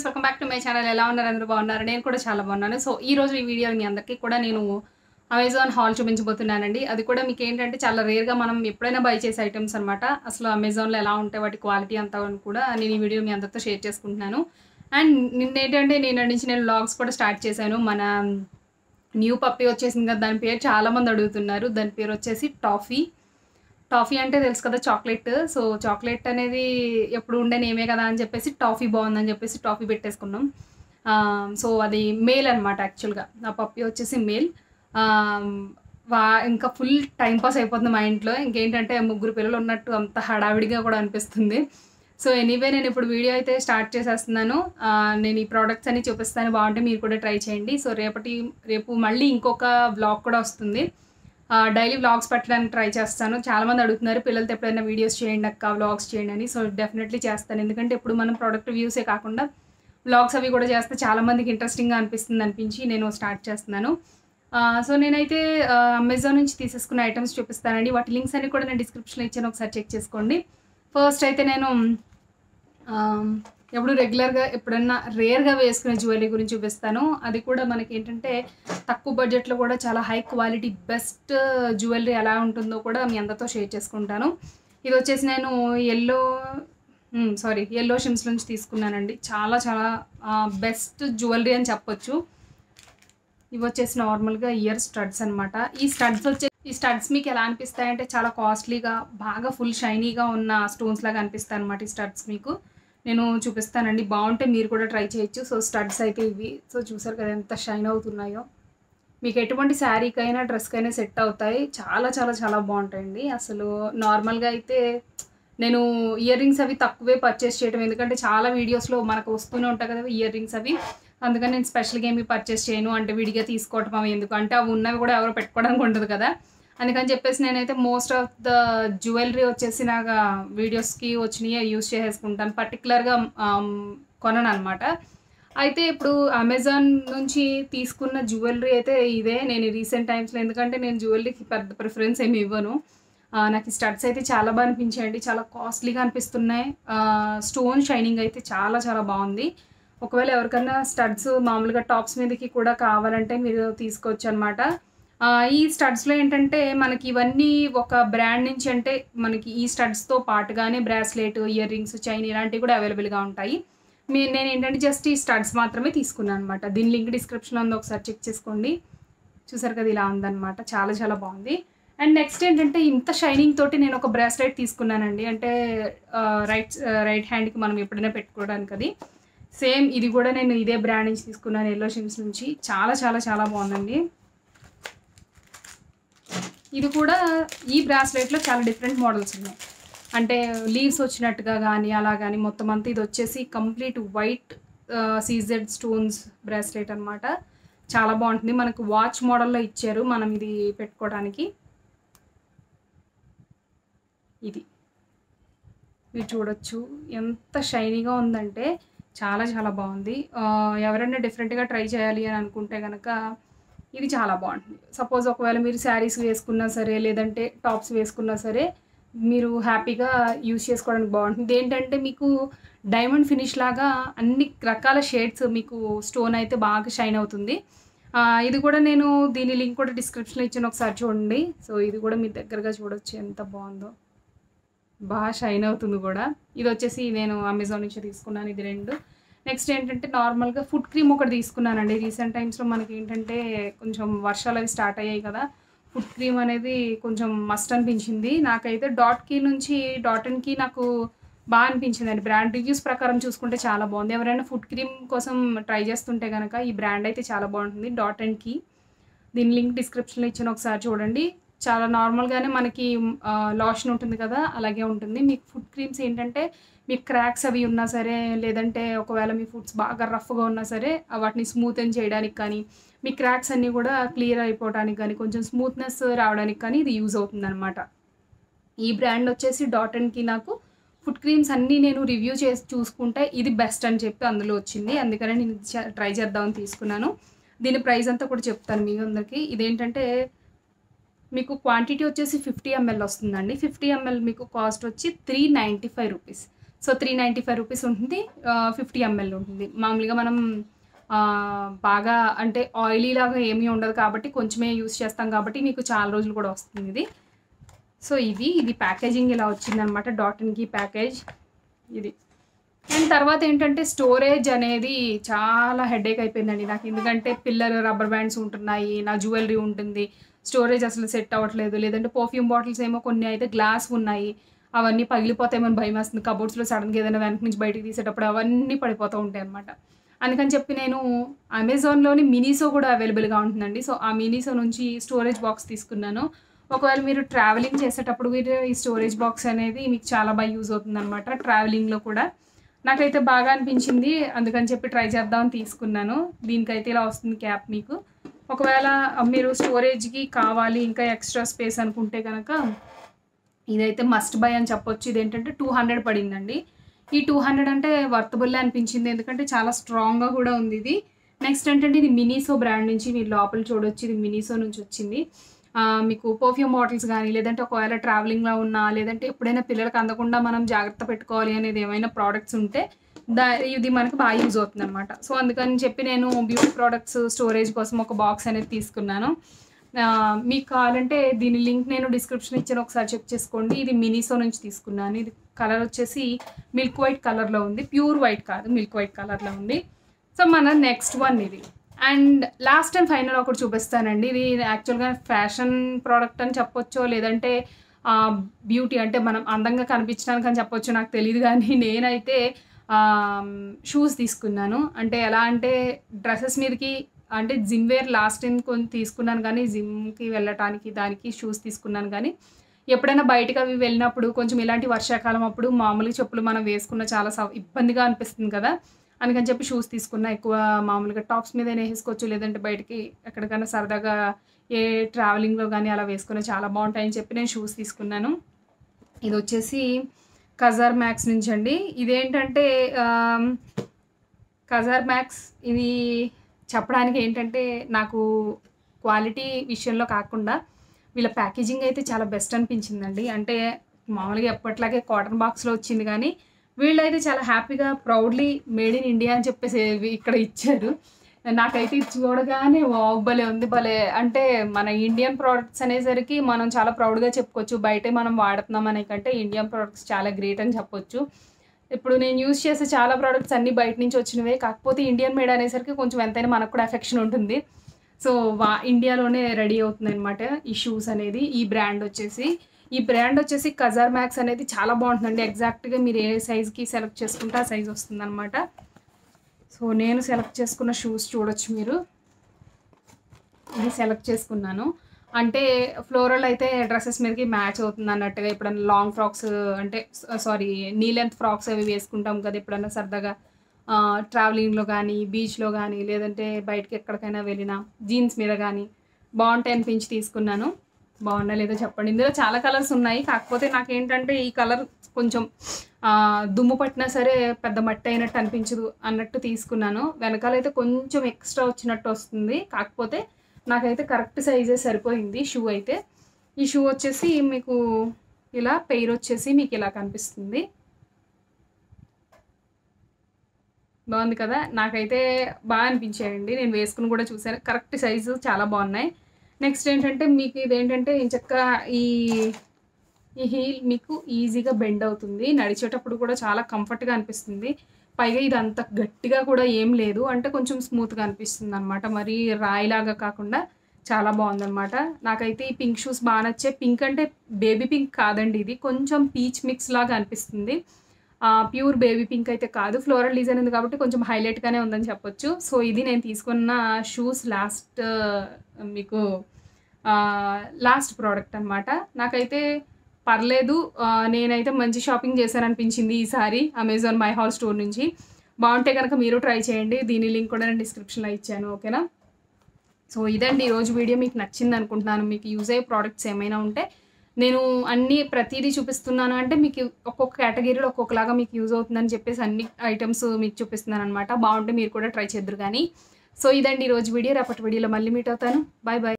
friends welcome back to my channel ఎలా ఉన్నారు అందరూ బాగున్నారు నేను కూడా చాలా బాగున్నాను సో ఈ రోజు ఈ వీడియో మీ అందరికీ కూడా నేను అమెజాన్ హాల్ చూపించబోతున్నానండి అది కూడా మీకు ఏంటంటే చాలా రేర్గా మనం ఎప్పుడైనా బై చేసే ఐటమ్స్ అనమాట అసలు అమెజాన్లో ఎలా ఉంటాయి వాటి క్వాలిటీ అంతా అని కూడా నేను ఈ వీడియో మీ అందరితో షేర్ చేసుకుంటున్నాను అండ్ నిన్న ఏంటంటే నేను నుంచి నేను వ్లాగ్స్ కూడా స్టార్ట్ చేశాను మన న్యూ పప్పి వచ్చేసింది కదా దాని పేరు చాలా మంది అడుగుతున్నారు దాని పేరు వచ్చేసి టాఫీ టాఫీ అంటే తెలుసు కదా చాక్లెట్ సో చాక్లెట్ అనేది ఎప్పుడు ఉండే నేమే కదా అని చెప్పేసి టాఫీ బాగుందని చెప్పేసి టాఫీ పెట్టేసుకున్నాం సో అది మేల్ అనమాట యాక్చువల్గా ఆ పప్పి వచ్చేసి మేల్ వా ఇంకా ఫుల్ టైం పాస్ అయిపోతుంది మా ఇంట్లో ఇంకేంటంటే ముగ్గురు పిల్లలు ఉన్నట్టు అంత హడావిడిగా కూడా అనిపిస్తుంది సో ఎనీవే నేను ఇప్పుడు వీడియో అయితే స్టార్ట్ చేసేస్తున్నాను ఆ, నేను ఈ ప్రోడక్ట్స్ అన్ని చూపిస్తాను బాగుంటే మీరు కూడా ట్రై చేయండి సో రేపటి రేపు మళ్ళీ ఇంకొక వ్లాగ్ కూడా వస్తుంది డైలీ వ్లాగ్స్ పెట్టడానికి ట్రై చేస్తాను చాలామంది అడుగుతున్నారు పిల్లలతో ఎప్పుడైనా వీడియోస్ చేయండి అక్క వ్లాగ్స్ చేయండి అని సో డెఫినెట్లీ చేస్తాను ఎందుకంటే ఇప్పుడు మనం ప్రోడక్ట్ వ్యూసే కాకుండా వ్లాగ్స్ అవి కూడా చేస్తే చాలామందికి ఇంట్రెస్టింగ్గా అనిపిస్తుంది అనిపించి నేను స్టార్ట్ చేస్తున్నాను సో నేనైతే అమెజాన్ నుంచి తీసేసుకున్న ఐటమ్స్ చూపిస్తానండి వాటి లింక్స్ అన్ని కూడా నేను డిస్క్రిప్షన్లో ఇచ్చాను ఒకసారి చెక్ చేసుకోండి ఫస్ట్ అయితే నేను ఆ, ఎప్పుడు రెగ్యులర్గా ఎప్పుడన్నా రేర్గా వేసుకునే జ్యువెలరీ గురించి చూపిస్తాను అది కూడా మనకి ఏంటంటే తక్కువ బడ్జెట్లో కూడా చాలా హై క్వాలిటీ బెస్ట్ జ్యువెలరీ ఎలా ఉంటుందో కూడా మీ అందరితో షేర్ చేసుకుంటాను ఇది వచ్చేసి నేను ఎల్లో సారీ ఎల్లో షిమ్స్ నుంచి తీసుకున్నానండి చాలా చాలా బెస్ట్ జ్యువెలరీ అని చెప్పొచ్చు ఇవి వచ్చేసి నార్మల్గా ఇయర్ స్టడ్స్ అన్నమాట ఈ స్టడ్స్ వచ్చే ఈ స్టడ్స్ మీకు ఎలా అనిపిస్తాయంటే చాలా కాస్ట్లీగా బాగా ఫుల్ షైనీగా ఉన్న స్టోన్స్ లాగా అనిపిస్తాయి అనమాట ఈ స్టడ్స్ మీకు నేను చూపిస్తానండి బాగుంటే మీరు కూడా ట్రై చేయొచ్చు సో స్టడ్స్ అయితే ఇవి సో చూసారు కదా ఎంత షైన్ అవుతున్నాయో మీకు ఎటువంటి శారీకైనా డ్రెస్కైనా సెట్ అవుతాయి చాలా చాలా చాలా బాగుంటాయండి అసలు నార్మల్గా అయితే నేను ఇయర్ రింగ్స్ అవి తక్కువే పర్చేస్ చేయడం ఎందుకంటే చాలా వీడియోస్లో మనకు వస్తూనే ఉంటాయి కదా ఇయర్ రింగ్స్ అవి అందుకని నేను స్పెషల్గా ఏమి పర్చేస్ చేయను అంటే విడిగా తీసుకోవటం అవి ఎందుకు అంటే అవి ఉన్నవి కూడా ఎవరో పెట్టుకోవడానికి ఉండదు కదా అందుకని చెప్పేసి నేనైతే మోస్ట్ ఆఫ్ ద జ్యువెలరీ వచ్చేసి నాకు వీడియోస్కి వచ్చినాయి యూస్ చేసేసుకుంటాను పర్టికులర్గా కొనను అనమాట అయితే ఇప్పుడు అమెజాన్ నుంచి తీసుకున్న జ్యువెలరీ అయితే ఇదే నేను రీసెంట్ టైమ్స్లో ఎందుకంటే నేను జ్యువెలరీకి పెద్ద ప్రిఫరెన్స్ ఏమి ఇవ్వను ఆ, నాకు ఈ స్టడ్స్ అయితే చాలా బాగా అనిపించాయండి చాలా కాస్ట్లీగా అనిపిస్తున్నాయి స్టోన్ షైనింగ్ అయితే చాలా చాలా బాగుంది ఒకవేళ ఎవరికైనా స్టడ్స్ మామూలుగా టాప్స్ మీదకి కూడా కావాలంటే మీరు తీసుకోవచ్చు అనమాట ఈ స్టడ్స్లో ఏంటంటే మనకి ఇవన్నీ ఒక బ్రాండ్ నుంచి అంటే మనకి ఈ స్టడ్స్తో పాటుగానే బ్రాస్లెట్ ఇయర్ రింగ్స్ చైన్ ఇలాంటివి కూడా అవైలబుల్గా ఉంటాయి మీ నేను ఏంటంటే జస్ట్ ఈ స్టడ్స్ మాత్రమే తీసుకున్నాను అనమాట దీని లింక్ డిస్క్రిప్షన్లో ఉంది ఒకసారి చెక్ చేసుకోండి చూసారు కదా ఇలా ఉందన్నమాట చాలా చాలా బాగుంది అండ్ నెక్స్ట్ ఏంటంటే ఇంత షైనింగ్ తోటి నేను ఒక బ్రాస్లెట్ తీసుకున్నానండి అంటే రైట్ రైట్ హ్యాండ్కి మనం ఎప్పుడైనా పెట్టుకోవడానికి అది సేమ్ ఇది కూడా నేను ఇదే బ్రాండ్ నుంచి తీసుకున్నాను ఎల్లో షిమ్స్ నుంచి చాలా చాలా చాలా బాగుందండి ఇది కూడా ఈ బ్రాస్లెట్లో చాలా డిఫరెంట్ మోడల్స్ ఉన్నాయి అంటే లీవ్స్ వచ్చినట్టుగా కానీ అలా కానీ మొత్తం అంతా ఇది వచ్చేసి complete white C Z stones bracelet అన్నమాట చాలా బాగుంటుంది మనకు వాచ్ మోడల్లో ఇచ్చారు మనం ఇది పెట్టుకోవడానికి ఇది మీరు చూడొచ్చు ఎంత షైనీగా ఉందంటే చాలా చాలా బాగుంది ఆ, ఎవరైనా డిఫరెంట్గా ట్రై చేయాలి అని అనుకుంటే కనుక ఇది చాలా బాగుంటుంది సపోజ్ ఒకవేళ మీరు శారీస్ వేసుకున్నా సరే లేదంటే టాప్స్ వేసుకున్నా సరే మీరు హ్యాపీగా యూజ్ చేసుకోవడానికి బాగుంటుంది ఏంటంటే మీకు డైమండ్ ఫినిష్ లాగా అన్ని రకాల షేడ్స్ మీకు స్టోన్ అయితే బాగా షైన్ అవుతుంది ఆ, ఇది కూడా నేను దీని లింక్ కూడా డిస్క్రిప్షన్లో ఇచ్చాను ఒకసారి చూడండి సో ఇది కూడా మీ దగ్గరగా చూడొచ్చు ఎంత బాగుందో బాగా షైన్ అవుతుంది కూడా ఇది వచ్చేసి నేను అమెజాన్ నుంచి తీసుకున్నాను ఇది రెండు నెక్స్ట్ ఏంటంటే నార్మల్గా ఫుడ్ క్రీమ్ ఒకటి తీసుకున్నానండి రీసెంట్ టైమ్స్లో మనకి ఏంటంటే కొంచెం వర్షాలు అవి స్టార్ట్ అయ్యాయి కదా ఫుడ్ క్రీమ్ అనేది కొంచెం మస్ట్ అనిపించింది నాకైతే డాట్ కీ నుంచి డాట్ అండ్ కీ నాకు బాగా అనిపించింది అండి బ్రాండ్ రివ్యూస్ ప్రకారం చూసుకుంటే చాలా బాగుంది ఎవరైనా ఫుడ్ క్రీమ్ కోసం ట్రై చేస్తుంటే కనుక ఈ బ్రాండ్ అయితే చాలా బాగుంటుంది డాట్ అండ్ కీ దీని లింక్ డిస్క్రిప్షన్లో ఇచ్చిన ఒకసారి చూడండి చాలా నార్మల్గానే మనకి లాషన్ ఉంటుంది కదా అలాగే ఉంటుంది మీకు ఫుడ్ క్రీమ్స్ ఏంటంటే మీకు క్రాక్స్ అవి ఉన్నా సరే లేదంటే ఒకవేళ మీ ఫుడ్స్ బాగా రఫ్గా ఉన్నా సరే ఆ వాటిని స్మూతన్ చేయడానికి కానీ మీ క్రాక్స్ అన్నీ కూడా క్లియర్ అయిపోవడానికి కానీ కొంచెం స్మూత్నెస్ రావడానికి కానీ ఇది యూజ్ అవుతుంది అనమాట ఈ బ్రాండ్ వచ్చేసి డాట్ అండ్కి నాకు ఫుడ్ క్రీమ్స్ అన్నీ నేను రివ్యూ చేసి చూసుకుంటే ఇది బెస్ట్ అని చెప్పి అందులో వచ్చింది అందుకనే నేను ట్రై చేద్దామని తీసుకున్నాను దీని ప్రైస్ అంతా కూడా చెప్తాను మీ అందరికీ ఇదేంటంటే మీకు క్వాంటిటీ వచ్చేసి ఫిఫ్టీ ఎంఎల్ వస్తుందండి ఫిఫ్టీ ఎంఎల్ మీకు కాస్ట్ వచ్చి three ninety five rupees so three ninety five rupees ఉంటుంది ఫిఫ్టీ ఎంఎల్ ఉంటుంది మామూలుగా మనం ఆ, బాగా అంటే ఆయిలీ లాగా ఏమీ ఉండదు కాబట్టి కొంచెమే యూస్ చేస్తాం కాబట్టి మీకు చాలా రోజులు కూడా వస్తుంది ఇది సో ఇది ఇది ప్యాకేజింగ్ ఇలా వచ్చిందనమాట డాట్ ఇన్ కీ ప్యాకేజ్ ఇది అండ్ తర్వాత ఏంటంటే స్టోరేజ్ అనేది చాలా హెడేక్ అయిపోయిందండి నాకు ఎందుకంటే పిల్లలు రబ్బర్ బ్యాండ్స్ ఉంటున్నాయి నా జ్యువెలరీ ఉంటుంది స్టోరేజ్ అసలు సెట్ అవ్వట్లేదు లేదంటే పర్ఫ్యూమ్ బాటిల్స్ ఏమో కొన్ని అయితే గ్లాస్ ఉన్నాయి అవన్నీ పగిలిపోతాయేమని భయం వేస్తుంది కబోర్డ్స్లో సడన్గా ఏదైనా వెనక నుంచి బయటికి తీసేటప్పుడు అవన్నీ పడిపోతూ ఉంటాయి అనమాట అందుకని చెప్పి నేను అమెజాన్లోని మినీసో కూడా అవైలబుల్గా ఉంటుందండి సో ఆ మినీసో నుంచి స్టోరేజ్ బాక్స్ తీసుకున్నాను ఒకవేళ మీరు ట్రావెలింగ్ చేసేటప్పుడు మీరు ఈ స్టోరేజ్ బాక్స్ అనేది మీకు చాలా బాగా యూజ్ అవుతుంది అనమాట ట్రావెలింగ్లో కూడా నాకైతే బాగా అనిపించింది అందుకని చెప్పి ట్రై చేద్దామని తీసుకున్నాను దీనికైతే ఇలా వస్తుంది క్యాప్ మీకు ఒకవేళ మీరు స్టోరేజ్కి కావాలి ఇంకా ఎక్స్ట్రా స్పేస్ అనుకుంటే కనుక ఇదైతే మస్ట్ బై అని చెప్పొచ్చు ఇదేంటంటే టూ హండ్రెడ్ పడిందండి ఈ టూ హండ్రెడ్ అంటే వర్తబుల్ అనిపించింది ఎందుకంటే చాలా స్ట్రాంగ్గా కూడా ఉంది ఇది నెక్స్ట్ ఏంటంటే ఇది మినీసో బ్రాండ్ నుంచి మీరు లోపల చూడొచ్చు ఇది మినీసో నుంచి వచ్చింది ఆ, మీకు పర్ఫ్యూమ్ బాటిల్స్ కానీ లేదంటే ఒకవేళ ట్రావెలింగ్లో ఉన్నా లేదంటే ఎప్పుడైనా పిల్లలకు అందకుండా మనం జాగ్రత్త పెట్టుకోవాలి అనేది ఏమైనా ప్రోడక్ట్స్ ఉంటే దా ఇది మనకు బాగా యూజ్ అవుతుంది అనమాట సో అందుకని చెప్పి నేను బ్యూటీ ప్రోడక్ట్స్ స్టోరేజ్ కోసం ఒక బాక్స్ అనేది తీసుకున్నాను ఆ, మీకు కావాలంటే దీని లింక్ నేను డిస్క్రిప్షన్ ఇచ్చాను ఒకసారి చెక్ చేసుకోండి ఇది మినీసో నుంచి తీసుకున్నాను ఇది కలర్ వచ్చేసి మిల్క్ వైట్ కలర్లో ఉంది ప్యూర్ వైట్ కాదు మిల్క్ వైట్ కలర్లో ఉంది సో మన నెక్స్ట్ వన్ ఇది అండ్ లాస్ట్ అండ్ ఫైనల్ ఒకటి చూపిస్తానండి ఇది యాక్చువల్గా ఫ్యాషన్ ప్రోడక్ట్ అని చెప్పొచ్చో లేదంటే బ్యూటీ అంటే మనం అందంగా కనిపించడానికి అని చెప్పొచ్చు నాకు తెలియదు కానీ నేనైతే షూస్ తీసుకున్నాను అంటే ఎలా అంటే డ్రెస్సెస్ మీదకి అంటే జిమ్ వేర్ లాస్ట్ టైం కొన్ని తీసుకున్నాను కానీ జిమ్కి వెళ్ళటానికి దానికి షూస్ తీసుకున్నాను కానీ ఎప్పుడైనా బయటకు అవి వెళ్ళినప్పుడు కొంచెం ఇలాంటి వర్షాకాలం అప్పుడు మామూలుగా చెప్పులు మనం వేసుకున్న చాలా సవ- ఇబ్బందిగా అనిపిస్తుంది కదా అందుకని చెప్పి షూస్ తీసుకున్నా ఎక్కువ మామూలుగా టాప్స్ మీద వేసుకోవచ్చు లేదంటే బయటికి ఎక్కడికైనా సరదాగా ఏ ట్రావెలింగ్లో కానీ అలా వేసుకుని చాలా బాగుంటాయని చెప్పి నేను షూస్ తీసుకున్నాను ఇది వచ్చేసి కజార్ మ్యాక్స్ నుంచి అండి ఇదేంటంటే ఆమ్, కజార్ మ్యాక్స్ ఇది చెప్పడానికి ఏంటంటే నాకు క్వాలిటీ విషయంలో కాకుండా వీళ్ళ ప్యాకేజింగ్ అయితే చాలా బెస్ట్ అనిపించిందండి అంటే మామూలుగా ఎప్పట్లాగే కాటన్ బాక్స్లో వచ్చింది కానీ వీళ్ళైతే చాలా హ్యాపీగా ప్రౌడ్లీ మేడ్ ఇన్ ఇండియా అని చెప్పేసి ఇక్కడ ఇచ్చారు నాకైతే ఇది చూడగానే వావ్ భలే ఉంది భలే అంటే మన ఇండియన్ ప్రోడక్ట్స్ అనేసరికి మనం చాలా ప్రౌడ్గా చెప్పుకోవచ్చు బయటే మనం వాడుతున్నాం అనే కంటే ఇండియన్ ప్రోడక్ట్స్ చాలా గ్రేట్ అని చెప్పొచ్చు ఇప్పుడు నేను యూజ్ చేసే చాలా ప్రోడక్ట్స్ అన్నీ బయట నుంచి వచ్చినవే కాకపోతే ఇండియన్ మేడ్ అనేసరికి కొంచెం ఎంతైనా మనకు కూడా ఎఫెక్షన్ ఉంటుంది సో వా ఇండియాలోనే రెడీ అవుతుంది అనమాట ఈ షూస్ అనేది ఈ బ్రాండ్ వచ్చేసి ఈ బ్రాండ్ వచ్చేసి కజార్ మ్యాక్స్ అనేది చాలా బాగుంటుందండి ఎగ్జాక్ట్గా మీరు ఏ సైజ్కి సెలెక్ట్ చేసుకుంటే ఆ సైజ్ వస్తుంది అనమాట సో నేను సెలెక్ట్ చేసుకున్న షూస్ చూడొచ్చు మీరు ఇది సెలెక్ట్ చేసుకున్నాను అంటే ఫ్లోరల్ అయితే డ్రెస్సెస్ మీదకి మ్యాచ్ అవుతుంది అన్నట్టుగా ఎప్పుడైనా లాంగ్ ఫ్రాక్స్ అంటే సారీ నీ లెంత్ ఫ్రాక్స్ అవి వేసుకుంటాం కదా ఎప్పుడైనా సరదాగా ట్రావెలింగ్లో కానీ బీచ్లో కానీ లేదంటే బయటకి ఎక్కడికైనా వెళ్ళినా జీన్స్ మీద కానీ బాగుంటాయి అనిపించి తీసుకున్నాను బాగుందా లేదో చెప్పండి ఇందులో చాలా కలర్స్ ఉన్నాయి కాకపోతే నాకేంటంటే ఈ కలర్ కొంచెం ఆ, దుమ్ము పట్టినా సరే పెద్ద మట్టి అయినట్టు అనిపించదు అన్నట్టు తీసుకున్నాను వెనకాలైతే కొంచెం ఎక్స్ట్రా వచ్చినట్టు వస్తుంది కాకపోతే నాకైతే కరెక్ట్ సైజే సరిపోయింది షూ అయితే ఈ షూ వచ్చేసి మీకు ఇలా పెయిర్ వచ్చేసి మీకు ఇలా కనిపిస్తుంది బాగుంది కదా నాకైతే బాగా అనిపించాయండి నేను వేసుకుని కూడా చూసాను కరెక్ట్ సైజు చాలా బాగున్నాయి నెక్స్ట్ ఏంటంటే మీకు ఇదేంటంటే చక్క ఈ ఈ హీల్ మీకు ఈజీగా బెండ్ అవుతుంది నడిచేటప్పుడు కూడా చాలా కంఫర్ట్గా అనిపిస్తుంది పైగా ఇది అంత గట్టిగా కూడా ఏం లేదు అంటే కొంచెం స్మూత్గా అనిపిస్తుంది అనమాట మరి రాయిలాగా కాకుండా చాలా బాగుందన్నమాట నాకైతే ఈ పింక్ షూస్ బాగా నచ్చాయి పింక్ అంటే బేబీ పింక్ కాదండి ఇది కొంచెం పీచ్ మిక్స్ లాగా అనిపిస్తుంది ప్యూర్ బేబీ పింక్ అయితే కాదు ఫ్లోరల్ డిజైన్ ఉంది కాబట్టి కొంచెం హైలైట్గానే ఉందని చెప్పొచ్చు సో ఇది నేను తీసుకున్న షూస్ లాస్ట్ మీకు లాస్ట్ ప్రోడక్ట్ అనమాట నాకైతే పర్లేదు ఆ, నేనైతే మంచి షాపింగ్ చేశాను అనిపించింది ఈసారి అమెజాన్ మై హాల్ స్టోర్ నుంచి బాగుంటే కనుక మీరు ట్రై చేయండి దీని లింక్ కూడా నేను డిస్క్రిప్షన్లో ఇచ్చాను ఓకేనా సో ఇదండి ఈరోజు వీడియో మీకు నచ్చింది అనుకుంటున్నాను మీకు యూజ్ అయ్యే ప్రోడక్ట్స్ ఏమైనా ఉంటే నేను అన్ని ప్రతిదీ చూపిస్తున్నాను అంటే మీకు ఒక్కొక్క కేటగిరీలో ఒక్కొక్కలాగా మీకు యూజ్ అవుతుందని చెప్పేసి అన్ని ఐటమ్స్ మీకు చూపిస్తున్నాను అనమాట బాగుంటే మీరు కూడా ట్రై చేద్దరు కానీ సో ఇదండి ఈరోజు వీడియో రేపటి వీడియోలో మళ్ళీ మీట్ అవుతాను బాయ్ బాయ్